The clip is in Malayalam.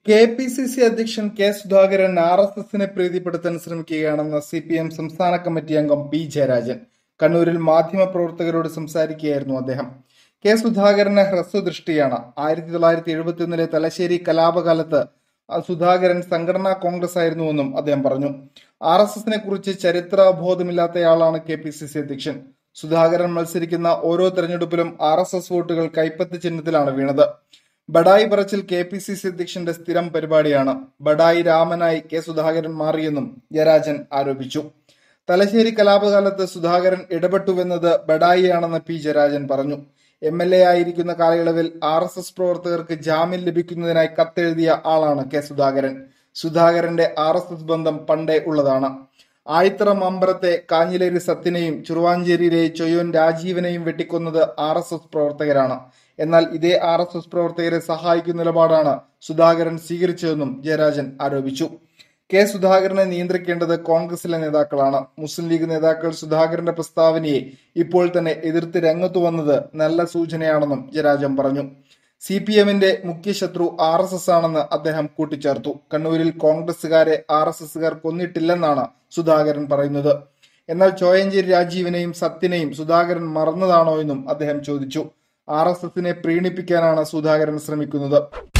കെ പി സി സി അധ്യക്ഷൻ കെ സുധാകരൻ ആർ എസ് എസിനെ പ്രീതിപ്പെടുത്താൻ ശ്രമിക്കുകയാണെന്ന് സി പി എം സംസ്ഥാന കമ്മിറ്റി അംഗം പി ജയരാജൻ കണ്ണൂരിൽ മാധ്യമപ്രവർത്തകരോട് സംസാരിക്കുകയായിരുന്നു അദ്ദേഹം കെ സുധാകരന് ഹ്രസ്വദൃഷ്ടിയാണ് ആയിരത്തി തൊള്ളായിരത്തി എഴുപത്തിയൊന്നിലെ തലശ്ശേരി കലാപകാലത്ത് ആ സുധാകരൻ സംഘടനാ കോൺഗ്രസ് ആയിരുന്നുവെന്നും അദ്ദേഹം പറഞ്ഞു ആർ എസ് എസിനെ കുറിച്ച് ചരിത്രാബോധമില്ലാത്തയാളാണ് കെ പി സി സി അധ്യക്ഷൻ സുധാകരൻ മത്സരിക്കുന്ന ഓരോ തെരഞ്ഞെടുപ്പിലും ആർ എസ് എസ് വോട്ടുകൾ കൈപ്പത്തി ചിഹ്നത്തിലാണ് വീണത് ബഡായി പറച്ചിൽ കെ പി സി സി അധ്യക്ഷന്റെ സ്ഥിരം പരിപാടിയാണ് ബഡായി രാമനായി കെ സുധാകരൻ മാറിയെന്നും ജയരാജൻ ആരോപിച്ചു തലശ്ശേരി കലാപകാലത്ത് സുധാകരൻ ഇടപെട്ടുവെന്നത് ബഡായിയാണെന്ന് പി ജയരാജൻ പറഞ്ഞു എം എൽ എ ആയിരിക്കുന്ന കാലയളവിൽ ആർ എസ് എസ് പ്രവർത്തകർക്ക് ജാമ്യം ലഭിക്കുന്നതിനായി കത്തെഴുതിയ ആളാണ് കെ സുധാകരൻ സുധാകരന്റെ ആർ എസ് എസ് ബന്ധം പണ്ടേ ഉള്ളതാണ് ആയിത്തറ മമ്പറത്തെ കാഞ്ഞിലേരി സത്യനെയും ചെറുവാഞ്ചേരിയിലെ ചൊയ്യോൻ രാജീവനെയും വെട്ടിക്കൊന്നത് ആർ എസ് എസ് പ്രവർത്തകരാണ് എന്നാൽ ഇതേ ആർ എസ് എസ് പ്രവർത്തകരെ സഹായിക്കുന്ന നിലപാടാണ് സുധാകരൻ സ്വീകരിച്ചതെന്നും ജയരാജൻ ആരോപിച്ചു കെ സുധാകരനെ നിയന്ത്രിക്കേണ്ടത് കോൺഗ്രസിലെ നേതാക്കളാണ് മുസ്ലിം ലീഗ് നേതാക്കൾ സുധാകരന്റെ പ്രസ്താവനയെ ഇപ്പോൾ തന്നെ എതിർത്ത് രംഗത്തു വന്നത് നല്ല സൂചനയാണെന്നും ജയരാജൻ പറഞ്ഞു സി പി എമ്മിന്റെ മുഖ്യ ശത്രു ആർ എസ് എസ് ആണെന്ന് അദ്ദേഹം കൂട്ടിച്ചേർത്തു കണ്ണൂരിൽ കോൺഗ്രസുകാരെ ആർ എസ് എസുകാർ കൊന്നിട്ടില്ലെന്നാണ് സുധാകരൻ പറയുന്നത് എന്നാൽ ചോയഞ്ചേരി രാജീവിനെയും സത്യനെയും സുധാകരൻ മറന്നതാണോ എന്നും അദ്ദേഹം ചോദിച്ചു ആർ എസ് എസിനെ പ്രീണിപ്പിക്കാനാണ് സുധാകരൻ ശ്രമിക്കുന്നത്